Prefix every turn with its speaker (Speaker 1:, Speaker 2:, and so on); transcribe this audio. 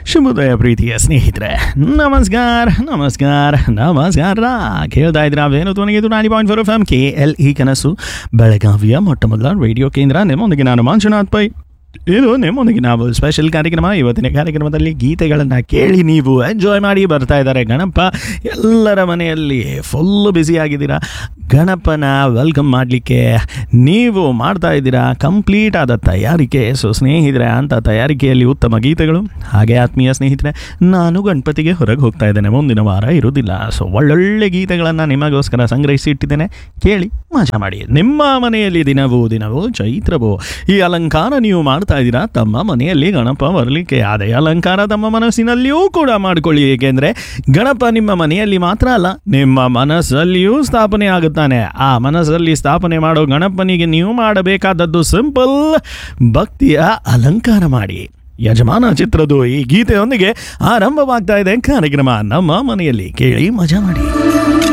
Speaker 1: ಶುಭೋದಯ ಪ್ರೀತಿಯ ಸ್ನೇಹಿತರೆ ನಮಸ್ಕಾರ ನಮಸ್ಕಾರ ನಮಸ್ಕಾರ ಕೇಳ್ತಾ ಇದ್ರೆ ಅವೇನು ತುನಿಗೆ ನಾಡಿ point four F M K L E ಕನಸು ಬೆಳಗಾವಿಯ ಮೊಟ್ಟ ಮೊದಲ ರೇಡಿಯೋ ಕೇಂದ್ರ ನಿಮ್ಮೊಂದಿಗೆ ನಾನು ಮಂಜುನಾಥ್ ಪೈ ಇದು ನಿಮ್ಮೊಂದಿಗೆ ನಾವು ಸ್ಪೆಷಲ್ ಕಾರ್ಯಕ್ರಮ ಇವತ್ತಿನ ಕಾರ್ಯಕ್ರಮದಲ್ಲಿ ಗೀತೆಗಳನ್ನು ಕೇಳಿ ನೀವು ಎಂಜಾಯ್ ಮಾಡಿ ಬರ್ತಾ ಇದ್ದಾರೆ ಗಣಪ ಎಲ್ಲರ ಮನೆಯಲ್ಲಿ ಫುಲ್ ಆಗಿದ್ದೀರಾ ಗಣಪನ ವೆಲ್ಕಮ್ ಮಾಡಲಿಕ್ಕೆ ನೀವು ಮಾಡ್ತಾ ಇದ್ದೀರಾ ಕಂಪ್ಲೀಟ್ ಆದ ತಯಾರಿಕೆ ಸೊ ಸ್ನೇಹಿತರೆ ಅಂತ ತಯಾರಿಕೆಯಲ್ಲಿ ಉತ್ತಮ ಗೀತೆಗಳು ಹಾಗೆ ಆತ್ಮೀಯ ಸ್ನೇಹಿತರೆ ನಾನು ಗಣಪತಿಗೆ ಹೊರಗೆ ಹೋಗ್ತಾ ಇದ್ದೇನೆ ಮುಂದಿನ ವಾರ ಇರುವುದಿಲ್ಲ ಸೊ ಒಳ್ಳೊಳ್ಳೆ ಗೀತೆಗಳನ್ನು ನಿಮಗೋಸ್ಕರ ಸಂಗ್ರಹಿಸಿ ಇಟ್ಟಿದ್ದೇನೆ ಕೇಳಿ ಮಜಾ ಮಾಡಿ ನಿಮ್ಮ ಮನೆಯಲ್ಲಿ ದಿನವೂ ದಿನವೂ ಚೈತ್ರವೋ ಈ ಅಲಂಕಾರ ನೀವು ಮಾಡ್ತಾ ಇದ್ದೀರಾ ತಮ್ಮ ಮನೆಯಲ್ಲಿ ಗಣಪ ಬರಲಿಕ್ಕೆ ಅದೇ ಅಲಂಕಾರ ತಮ್ಮ ಮನಸ್ಸಿನಲ್ಲಿಯೂ ಕೂಡ ಮಾಡಿಕೊಳ್ಳಿ ಏಕೆಂದರೆ ಗಣಪ ನಿಮ್ಮ ಮನೆಯಲ್ಲಿ ಮಾತ್ರ ಅಲ್ಲ ನಿಮ್ಮ ಮನಸ್ಸಲ್ಲಿಯೂ ಸ್ಥಾಪನೆ ಆಗುತ್ತಾನೆ ಆ ಮನಸ್ಸಲ್ಲಿ ಸ್ಥಾಪನೆ ಮಾಡೋ ಗಣಪನಿಗೆ ನೀವು ಮಾಡಬೇಕಾದದ್ದು ಸಿಂಪಲ್ ಭಕ್ತಿಯ ಅಲಂಕಾರ ಮಾಡಿ ಯಜಮಾನ ಚಿತ್ರದ ಈ ಗೀತೆಯೊಂದಿಗೆ ಆರಂಭವಾಗ್ತಾ ಇದೆ ಕಾರ್ಯಕ್ರಮ ನಮ್ಮ ಮನೆಯಲ್ಲಿ ಕೇಳಿ ಮಜಾ ಮಾಡಿ